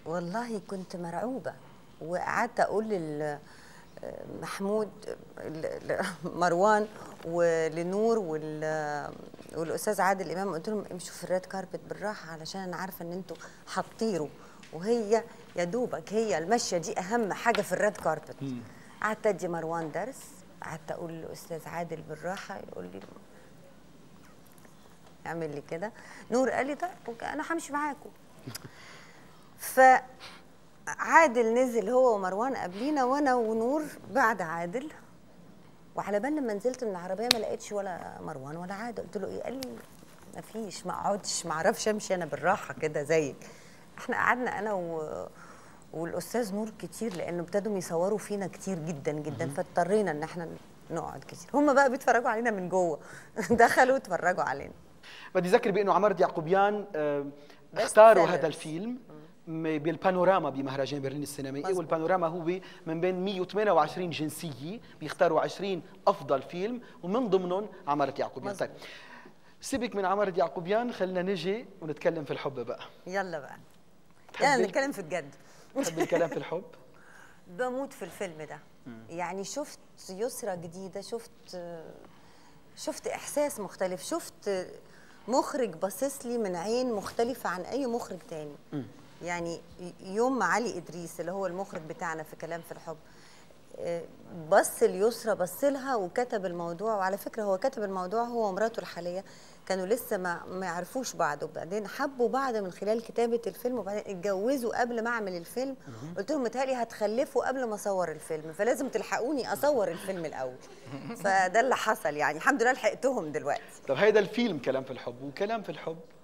والله كنت مرعوبه وقعدت اقول لل محمود ل- ل- مروان ولنور وال والاستاذ عادل امام قلت لهم امشوا في الريد كاربت بالراحه علشان انا عارفه ان انتوا هتطيروا وهي يا دوبك هي المشيه دي اهم حاجه في الريد كاربت قعدت ادي مروان درس قعدت اقول للاستاذ عادل بالراحه يقول لي اعمل لي كده نور قال لي طيب أوكي، انا همشي معاكم فعادل نزل هو ومروان قبلينا وانا ونور بعد عادل وعلى بال لما نزلت من العربيه ما لقيتش ولا مروان ولا عادل قلت له ايه قال لي ما فيش ما اقعدش ما اعرفش امشي انا بالراحه كده زيك احنا قعدنا انا و... والاستاذ نور كتير لانه ابتدوا يصوروا فينا كتير جدا جدا فاضطرينا ان احنا نقعد كتير هم بقى بيتفرجوا علينا من جوه دخلوا اتفرجوا علينا بدي اذكر بانه عمر يعقوبيان آه، Best اختاروا sellers. هذا الفيلم م- بالبانوراما بمهرجان برلين السينمائي مظبوط. والبانوراما هو من بين 128 جنسيه بيختاروا 20 افضل فيلم ومن ضمنهم عمارة يعقوبيان مظبوط. طيب سيبك من عمارة يعقوبيان خلينا نجي ونتكلم في الحب بقى يلا بقى تحبي- يلا نتكلم في الجد تحب الكلام في الحب بموت في الفيلم ده يعني شفت يسرى جديدة شفت شفت إحساس مختلف شفت مخرج باصص لي من عين مختلفة عن أي مخرج تاني يعني يوم ما علي إدريس اللي هو المخرج بتاعنا في كلام في الحب آه، بص اليسرى بص لها وكتب الموضوع وعلى فكرة هو كتب الموضوع هو ومراته الحالية كانوا لسه ما ما يعرفوش بعض وبعدين حبوا بعض من خلال كتابة الفيلم وبعدين اتجوزوا قبل ما اعمل الفيلم قلت لهم متهيألي هتخلفوا قبل ما اصور الفيلم فلازم تلحقوني اصور الفيلم الاول فده اللي حصل يعني الحمد لله لحقتهم دلوقتي طب هيدا الفيلم كلام في الحب وكلام في الحب